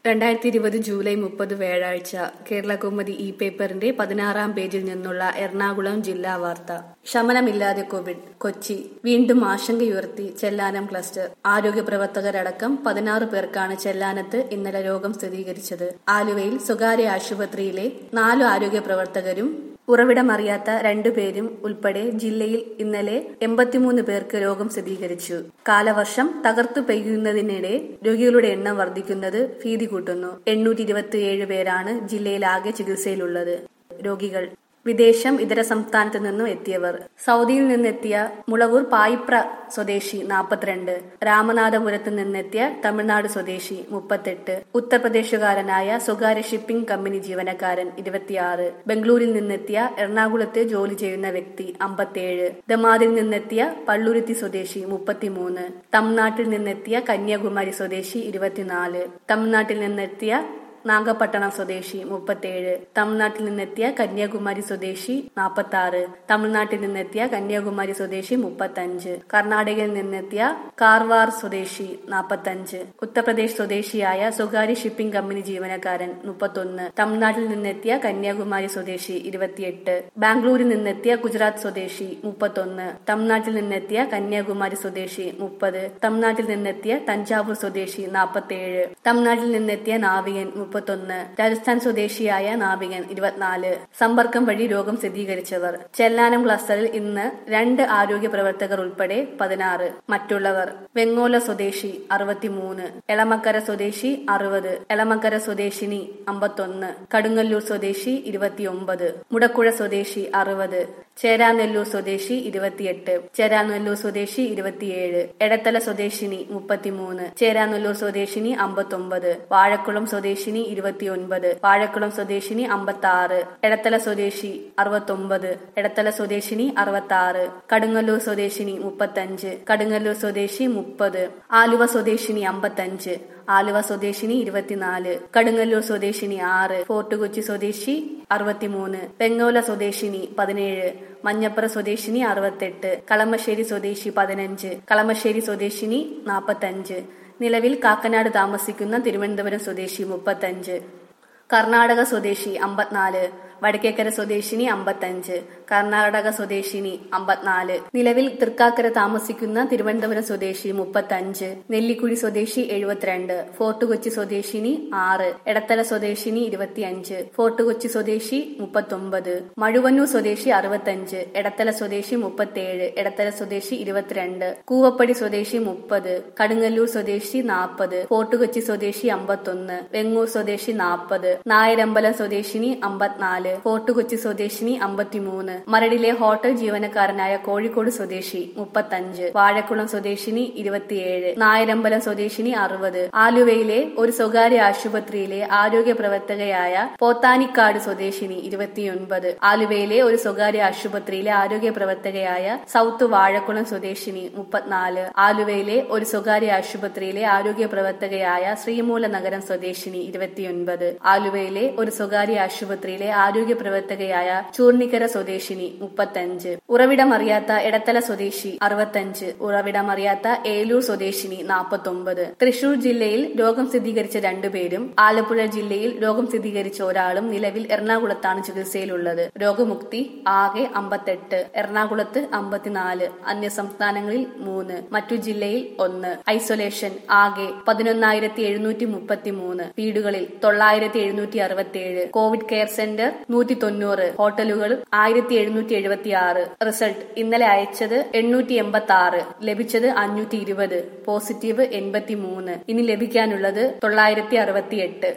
രണ്ടായിരത്തി ഇരുപത് ജൂലൈ മുപ്പത് വ്യാഴാഴ്ച കേരളകൗമുദി ഇ പേപ്പറിന്റെ പതിനാറാം പേജിൽ നിന്നുള്ള എറണാകുളം ജില്ലാ വാർത്ത ശമനമില്ലാതെ കോവിഡ് കൊച്ചി വീണ്ടും ആശങ്കയുയർത്തി ചെല്ലാനം ക്ലസ്റ്റർ ആരോഗ്യ പ്രവർത്തകരടക്കം പതിനാറ് പേർക്കാണ് ചെല്ലാനത്ത് ഇന്നലെ രോഗം സ്ഥിരീകരിച്ചത് ആലുവയിൽ സ്വകാര്യ ആശുപത്രിയിലെ നാലു ആരോഗ്യ പ്രവർത്തകരും ഉറവിടമറിയാത്ത രണ്ടുപേരും ഉൾപ്പെടെ ജില്ലയിൽ ഇന്നലെ എൺപത്തിമൂന്ന് പേർക്ക് രോഗം സ്ഥിരീകരിച്ചു കാലവർഷം തകർത്തു പെയ്യുന്നതിനിടെ രോഗികളുടെ എണ്ണം വർദ്ധിക്കുന്നത് ഭീതി കൂട്ടുന്നു എണ്ണൂറ്റി ഇരുപത്തിയേഴ് പേരാണ് ജില്ലയിലാകെ ചികിത്സയിലുള്ളത് രോഗികൾ വിദേശം ഇതര സംസ്ഥാനത്ത് നിന്നും എത്തിയവർ സൗദിയിൽ നിന്നെത്തിയ മുളവൂർ പായിപ്ര സ്വദേശി നാൽപ്പത്തിരണ്ട് രാമനാഥപുരത്ത് നിന്നെത്തിയ തമിഴ്നാട് സ്വദേശി മുപ്പത്തെട്ട് ഉത്തർപ്രദേശുകാരനായ സ്വകാര്യ ഷിപ്പിംഗ് കമ്പനി ജീവനക്കാരൻ ഇരുപത്തിയാറ് ബംഗളൂരിൽ നിന്നെത്തിയ എറണാകുളത്ത് ജോലി ചെയ്യുന്ന വ്യക്തി അമ്പത്തിയേഴ് ദമാദിൽ നിന്നെത്തിയ പള്ളുരുത്തി സ്വദേശി മുപ്പത്തിമൂന്ന് തമിഴ്നാട്ടിൽ നിന്നെത്തിയ കന്യാകുമാരി സ്വദേശി ഇരുപത്തിനാല് തമിഴ്നാട്ടിൽ നിന്നെത്തിയ നാഗപട്ടണം സ്വദേശി മുപ്പത്തേഴ് തമിഴ്നാട്ടിൽ നിന്നെത്തിയ കന്യാകുമാരി സ്വദേശി നാൽപ്പത്തി ആറ് തമിഴ്നാട്ടിൽ നിന്നെത്തിയ കന്യാകുമാരി സ്വദേശി മുപ്പത്തഞ്ച് കർണാടകയിൽ നിന്നെത്തിയ കാർവാർ സ്വദേശി നാൽപ്പത്തഞ്ച് ഉത്തർപ്രദേശ് സ്വദേശിയായ സ്വകാര്യ ഷിപ്പിംഗ് കമ്പനി ജീവനക്കാരൻ മുപ്പത്തൊന്ന് തമിഴ്നാട്ടിൽ നിന്നെത്തിയ കന്യാകുമാരി സ്വദേശി ഇരുപത്തിയെട്ട് ബാംഗ്ലൂരിൽ നിന്നെത്തിയ ഗുജറാത്ത് സ്വദേശി മുപ്പത്തൊന്ന് തമിഴ്നാട്ടിൽ നിന്നെത്തിയ കന്യാകുമാരി സ്വദേശി മുപ്പത് തമിഴ്നാട്ടിൽ നിന്നെത്തിയ തഞ്ചാവൂർ സ്വദേശി നാൽപ്പത്തേഴ് തമിഴ്നാട്ടിൽ നിന്നെത്തിയ നാവികൻ മുപ്പത്തൊന്ന് രാജസ്ഥാൻ സ്വദേശിയായ നാവികൻ ഇരുപത്തിനാല് സമ്പർക്കം വഴി രോഗം സ്ഥിരീകരിച്ചവർ ചെല്ലാനം ക്ലസ്റ്ററിൽ ഇന്ന് രണ്ട് ആരോഗ്യ പ്രവർത്തകർ ഉൾപ്പെടെ പതിനാറ് മറ്റുള്ളവർ വെങ്ങോല സ്വദേശി അറുപത്തിമൂന്ന് എളമക്കര സ്വദേശി അറുപത് എളമക്കര സ്വദേശിനി അമ്പത്തൊന്ന് കടുങ്ങല്ലൂർ സ്വദേശി ഇരുപത്തിയൊമ്പത് മുടക്കുഴ സ്വദേശി അറുപത് ചേരാനെല്ലൂർ സ്വദേശി ഇരുപത്തിയെട്ട് ചേരാനെല്ലൂർ സ്വദേശി ഇരുപത്തിയേഴ് എടത്തല സ്വദേശിനി മുപ്പത്തിമൂന്ന് ചേരാനെല്ലൂർ സ്വദേശിനി അമ്പത്തൊമ്പത് വാഴക്കുളം സ്വദേശിനി ഇരുപത്തിയൊൻപത് വാഴക്കുളം സ്വദേശിനി അമ്പത്തി ആറ് എടത്തല സ്വദേശി അറുപത്തൊമ്പത് എടത്തല സ്വദേശിനി അറുപത്തി ആറ് കടുങ്ങല്ലൂർ സ്വദേശിനി മുപ്പത്തഞ്ച് കടുങ്ങല്ലൂർ സ്വദേശി മുപ്പത് ആലുവ സ്വദേശിനി അമ്പത്തഞ്ച് ആലുവ സ്വദേശിനി ഇരുപത്തിനാല് കടുങ്ങല്ലൂർ സ്വദേശിനി ആറ് ഫോർട്ട് കൊച്ചി സ്വദേശി അറുപത്തിമൂന്ന് വെങ്ങോല സ്വദേശിനി പതിനേഴ് മഞ്ഞപ്പുറ സ്വദേശിനി അറുപത്തെട്ട് കളമശ്ശേരി സ്വദേശി പതിനഞ്ച് കളമശ്ശേരി സ്വദേശിനി നാൽപ്പത്തഞ്ച് നിലവിൽ കാക്കനാട് താമസിക്കുന്ന തിരുവനന്തപുരം സ്വദേശി മുപ്പത്തഞ്ച് കർണാടക സ്വദേശി അമ്പത്തിനാല് വടക്കേക്കര സ്വദേശിനി അമ്പത്തഞ്ച് കർണാടക സ്വദേശിനി അമ്പത്തിനാല് നിലവിൽ തൃക്കാക്കര താമസിക്കുന്ന തിരുവനന്തപുരം സ്വദേശി മുപ്പത്തഞ്ച് നെല്ലിക്കുഴി സ്വദേശി എഴുപത്തിരണ്ട് ഫോർട്ട് കൊച്ചി സ്വദേശിനി ആറ് എടത്തല സ്വദേശിനി ഇരുപത്തിയഞ്ച് ഫോർട്ട് കൊച്ചി സ്വദേശി മുപ്പത്തൊമ്പത് മഴുവന്നൂർ സ്വദേശി അറുപത്തഞ്ച് എടത്തല സ്വദേശി മുപ്പത്തേഴ് എടത്തല സ്വദേശി ഇരുപത്തിരണ്ട് കൂവപ്പടി സ്വദേശി മുപ്പത് കടുങ്ങല്ലൂർ സ്വദേശി നാൽപ്പത് ഫോർട്ട് കൊച്ചി സ്വദേശി അമ്പത്തൊന്ന് വെങ്ങൂർ സ്വദേശി നാൽപ്പത് നായരമ്പലം സ്വദേശിനി അമ്പത്തിനാല് ഫോർട്ട് കൊച്ചി സ്വദേശിനി അമ്പത്തിമൂന്ന് മരടിലെ ഹോട്ടൽ ജീവനക്കാരനായ കോഴിക്കോട് സ്വദേശി മുപ്പത്തഞ്ച് വാഴക്കുളം സ്വദേശിനി ഇരുപത്തിയേഴ് നായരമ്പലം സ്വദേശിനി അറുപത് ആലുവയിലെ ഒരു സ്വകാര്യ ആശുപത്രിയിലെ ആരോഗ്യ പ്രവർത്തകയായ പോത്താനിക്കാട് സ്വദേശിനി ഇരുപത്തിയൊൻപത് ആലുവയിലെ ഒരു സ്വകാര്യ ആശുപത്രിയിലെ ആരോഗ്യ പ്രവർത്തകയായ സൗത്ത് വാഴക്കുളം സ്വദേശിനി മുപ്പത്തിനാല് ആലുവയിലെ ഒരു സ്വകാര്യ ആശുപത്രിയിലെ ആരോഗ്യ പ്രവർത്തകയായ ശ്രീമൂല നഗരം സ്വദേശിനി ഇരുപത്തിയൊൻപത് ആലുവയിലെ ഒരു സ്വകാര്യ ആശുപത്രിയിലെ ആരോഗ്യ പ്രവർത്തകയായ ചൂർണിക്കര സ്വദേശിനി മുപ്പത്തഞ്ച് ഉറവിടമറിയാത്ത എടത്തല സ്വദേശി അറുപത്തഞ്ച് ഉറവിടമറിയാത്ത ഏലൂർ സ്വദേശിനി നാൽപ്പത്തൊമ്പത് തൃശൂർ ജില്ലയിൽ രോഗം സ്ഥിരീകരിച്ച രണ്ടുപേരും ആലപ്പുഴ ജില്ലയിൽ രോഗം സ്ഥിരീകരിച്ച ഒരാളും നിലവിൽ എറണാകുളത്താണ് ചികിത്സയിലുള്ളത് രോഗമുക്തി ആകെ അമ്പത്തെട്ട് എറണാകുളത്ത് അമ്പത്തിനാല് അന്യ സംസ്ഥാനങ്ങളിൽ മൂന്ന് മറ്റു ജില്ലയിൽ ഒന്ന് ഐസൊലേഷൻ ആകെ പതിനൊന്നായിരത്തി എഴുന്നൂറ്റി മുപ്പത്തി മൂന്ന് വീടുകളിൽ തൊള്ളായിരത്തി എഴുന്നൂറ്റി അറുപത്തിയേഴ് കോവിഡ് കെയർ സെന്റർ നൂറ്റി തൊണ്ണൂറ് ഹോട്ടലുകൾ ആയിരത്തി എഴുന്നൂറ്റി എഴുപത്തി ആറ് റിസൾട്ട് ഇന്നലെ അയച്ചത് എണ്ണൂറ്റി എൺപത്തി ആറ് ലഭിച്ചത് അഞ്ഞൂറ്റി ഇരുപത് പോസിറ്റീവ് എൺപത്തി മൂന്ന് ഇനി ലഭിക്കാനുള്ളത് തൊള്ളായിരത്തി അറുപത്തി എട്ട്